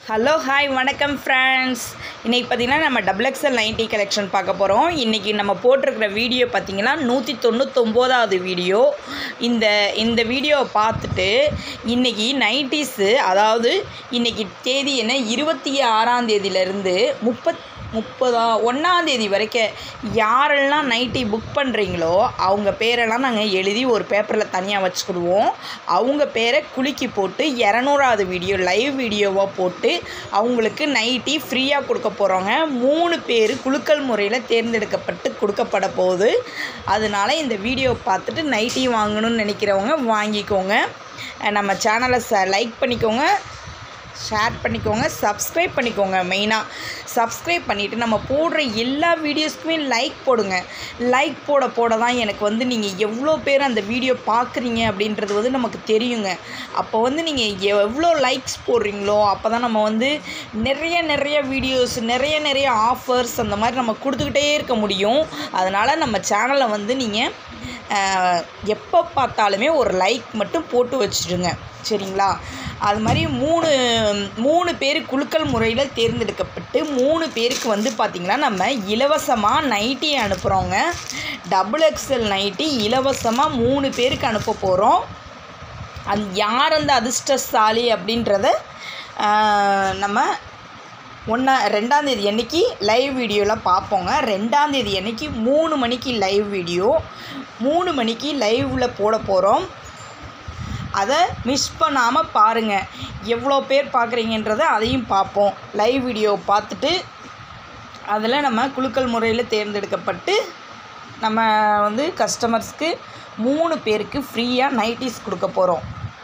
hello hi வணக்கம் friends இன்றைக்கி பார்த்தீங்கன்னா நம்ம டபுள் எக்ஸ்எல் நைன்டி கலெக்ஷன் பார்க்க போகிறோம் இன்றைக்கி நம்ம போட்டிருக்கிற வீடியோ பார்த்தீங்கன்னா நூற்றி தொண்ணூத்தொம்போதாவது வீடியோ இந்த இந்த வீடியோவை பார்த்துட்டு இன்றைக்கி நைன்டிஸு அதாவது இன்றைக்கி தேதி என்ன இருபத்தி ஆறாம் தேதியிலேருந்து முப்பத் முப்பதா ஒன்றாந்தேதி வரைக்கும் யாரெல்லாம் நைட்டி புக் பண்ணுறீங்களோ அவங்க பேரெல்லாம் நாங்கள் எழுதி ஒரு பேப்பரில் தனியாக வச்சுக்கிடுவோம் அவங்க பேரை குலுக்கி போட்டு இரநூறாவது வீடியோ லைவ் வீடியோவாக போட்டு அவங்களுக்கு நைட்டி ஃப்ரீயாக கொடுக்க போகிறோங்க மூணு பேர் குலுக்கல் முறையில் தேர்ந்தெடுக்கப்பட்டு கொடுக்கப்பட போகுது அதனால் இந்த வீடியோ பார்த்துட்டு நைட்டி வாங்கணும்னு நினைக்கிறவங்க வாங்கிக்கோங்க அஹ் நம்ம சேனலை ச லைக் பண்ணிக்கோங்க ஷேர் பண்ணிக்கோங்க சப்ஸ்கிரைப் பண்ணிக்கோங்க மெயினாக சப்ஸ்கிரைப் பண்ணிவிட்டு நம்ம போடுற எல்லா வீடியோஸ்க்குமே லைக் போடுங்க லைக் போட போட தான் எனக்கு வந்து நீங்கள் எவ்வளோ பேர் அந்த வீடியோ பார்க்குறீங்க அப்படின்றது வந்து நமக்கு தெரியுங்க அப்போ வந்து நீங்கள் எவ்வளோ லைக்ஸ் போடுறீங்களோ அப்போ தான் நம்ம வந்து நிறைய நிறைய வீடியோஸ் நிறைய நிறைய ஆஃபர்ஸ் அந்த மாதிரி நம்ம கொடுத்துக்கிட்டே இருக்க முடியும் அதனால் நம்ம சேனலை வந்து நீங்கள் எப்போ பார்த்தாலுமே ஒரு லைக் மட்டும் போட்டு வச்சுடுங்க சரிங்களா அது மாதிரி மூணு மூணு பேர் குலுக்கல் முறையில் தேர்ந்தெடுக்கப்பட்டு மூணு பேருக்கு வந்து பார்த்திங்கன்னா நம்ம இலவசமாக நைட்டி அனுப்புகிறோங்க டபுள் எக்ஸ்எல் நைட்டி இலவசமாக மூணு பேருக்கு அனுப்ப போகிறோம் அது யார் அந்த அதிர்ஷ்டசாலி அப்படின்றத ஆஹ், நம்ம ஒன்றா ரெண்டாந்தேதி அன்னைக்கு லைவ் வீடியோவில் பார்ப்போங்க ரெண்டாந்தேதி அன்னைக்கு மூணு மணிக்கு லைவ் வீடியோ மூணு மணிக்கு லைவில் போட போகிறோம் அதை மிஸ் பண்ணாமல் பாருங்கள் எவ்வளோ பேர் பார்க்குறீங்கன்றதை அதையும் பார்ப்போம் லைவ் வீடியோ பார்த்துட்டு அதில் நம்ம குலுக்கல் முறையில் தேர்ந்தெடுக்கப்பட்டு நம்ம வந்து கஸ்டமர்ஸ்க்கு மூணு பேருக்கு ஃப்ரீயாக நைட்டிஸ் கொடுக்க போகிறோம்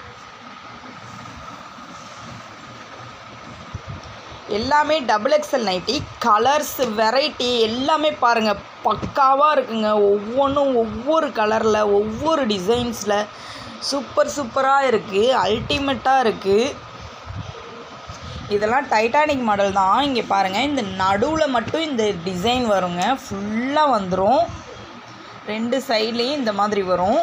எல்லாமே double XL nighty colours variety எல்லாமே பாருங்கள் பக்காவாக இருக்குங்க ஒவ்வொன்றும் ஒவ்வொரு கலரில் ஒவ்வொரு டிசைன்ஸில் சூப்பர் சூப்பராக இருக்குது அல்டிமேட்டாக இருக்குது இதெல்லாம் டைட்டானிக் மாடல் தான் இங்கே பாருங்கள் இந்த நடுவில் மட்டும் இந்த டிசைன் வருங்க ஃபுல்லாக வந்துடும் ரெண்டு சைட்லேயும் இந்த மாதிரி வரும்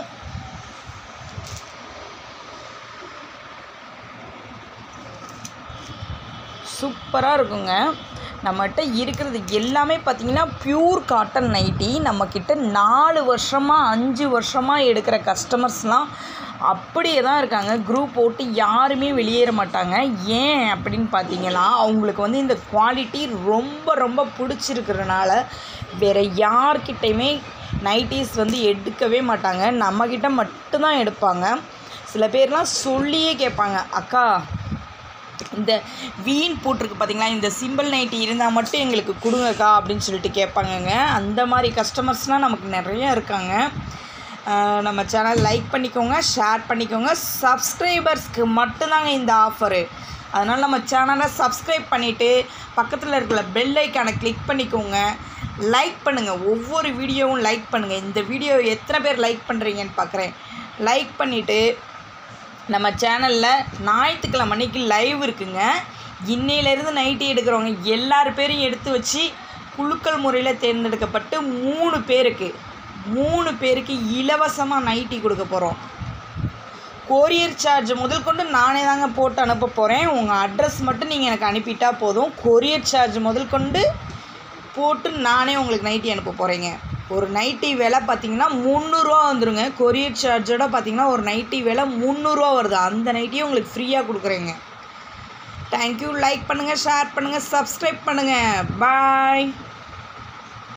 சூப்பராக இருக்குங்க நம்மகிட்ட இருக்கிறது எல்லாமே பார்த்திங்கன்னா பியூர் காட்டன் நைட்டி நம்மக்கிட்ட நாலு வருஷமாக அஞ்சு வருஷமாக எடுக்கிற கஸ்டமர்ஸ்லாம் அப்படியே தான் இருக்காங்க குரூப் போட்டு யாருமே வெளியேற மாட்டாங்க ஏன் அப்படின்னு பார்த்தீங்கன்னா அவங்களுக்கு வந்து இந்த குவாலிட்டி ரொம்ப ரொம்ப பிடிச்சிருக்கிறனால வேறு யார்கிட்டையுமே நைட்டிஸ் வந்து எடுக்கவே மாட்டாங்க நம்மக்கிட்ட மட்டும்தான் எடுப்பாங்க சில பேர்லாம் சொல்லியே கேட்பாங்க அக்கா இந்த வீண் போட்டிருக்கு பார்த்தீங்களா இந்த சிம்பிள் நைட்டி இருந்தால் மட்டும் எங்களுக்கு கொடுங்கக்கா அப்படின்னு சொல்லிட்டு கேட்பாங்கங்க அந்த மாதிரி கஸ்டமர்ஸ்லாம் நமக்கு நிறைய இருக்காங்க ஆஹ் நம்ம சேனல் லைக் பண்ணிக்கோங்க ஷேர் பண்ணிக்கோங்க சப்ஸ்கிரைபர்ஸ்க்கு மட்டும்தாங்க இந்த ஆஃபரு அதனால் நம்ம சேனலை சப்ஸ்கிரைப் பண்ணிவிட்டு பக்கத்தில் இருக்கிற பெல் ஐக்கானை கிளிக் பண்ணிக்கோங்க லைக் பண்ணுங்கள் ஒவ்வொரு வீடியோவும் லைக் பண்ணுங்கள் இந்த வீடியோ எத்தனை பேர் லைக் பண்ணுறீங்கன்னு பார்க்குறேன் லைக் பண்ணிவிட்டு நம்ம சேனலில் ஞாயிற்றுக்கிழமை அன்னைக்கு லைவ் இருக்குங்க இன்னையிலேருந்து நைட்டி எடுக்கிறவங்க எல்லார் பேரையும் எடுத்து வச்சு குலுக்கல் முறையில் தேர்ந்தெடுக்கப்பட்டு மூணு பேருக்கு மூணு பேருக்கு இலவசமாக நைட்டி கொடுக்க போகிறோம் கொரியர் சார்ஜ் முதல் கொண்டு நானே தாங்க போட்டு அனுப்ப போகிறேன் உங்கள் அட்ரஸ் மட்டும் நீங்கள் எனக்கு அனுப்பிட்டா போதும் கொரியர் சார்ஜ் முதல் கொண்டு போட்டு நானே உங்களுக்கு நைட்டி அனுப்ப போகிறேங்க ஒரு நைட்டி விலை பார்த்தீங்கன்னா முந்நூறுரூவா வந்துருங்க கொரியர் சார்ஜோட பார்த்தீங்கன்னா ஒரு நைட்டி விலை முந்நூறுரூவா வருது அந்த நைட்டியும் உங்களுக்கு ஃப்ரீயாக கொடுக்குறேங்க தேங்க்யூ லைக் பண்ணுங்கள் ஷேர் பண்ணுங்கள் சப்ஸ்கிரைப் பண்ணுங்கள் பாய்